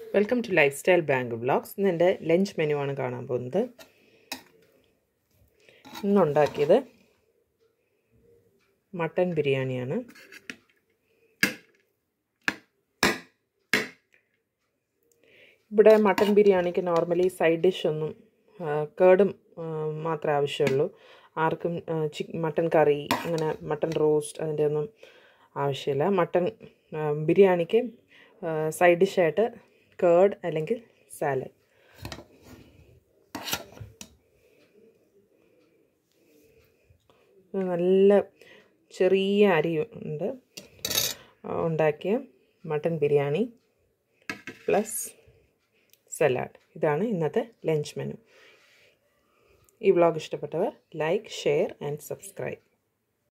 welcome to lifestyle bank vlogs ഇന്ന് എൻ്റെ lunch menu ആണ് കാണാൻ പോകുന്നത് ഇന്നുണ്ടാക്കിയത് മട്ടൻ ബിരിയാണിയാണ് ഇവിടെ മട്ടൻ ബിരിയാണിക്ക് നോർമലി സൈഡ് ഡിഷ് ഒന്നും കേടും മാത്രമേ ആവശ്യമുള്ളൂ ആർക്കും ചിക്ക് മട്ടൻ കറി അങ്ങനെ മട്ടൻ റോസ്റ്റ് അതിൻ്റെ ഒന്നും ആവശ്യമില്ല മട്ടൻ ബിരിയാണിക്ക് സൈഡ് ഡിഷായിട്ട് കേർഡ് അല്ലെങ്കിൽ സാലഡ് നല്ല ചെറിയ അരി ഉണ്ട് ഉണ്ടാക്കിയ മട്ടൻ ബിരിയാണി പ്ലസ് സലാഡ് ഇതാണ് ഇന്നത്തെ ലഞ്ച് മെനു ഈ വ്ളോഗ് ഇഷ്ടപ്പെട്ടവർ ലൈക്ക് ഷെയർ ആൻഡ് സബ്സ്ക്രൈബ്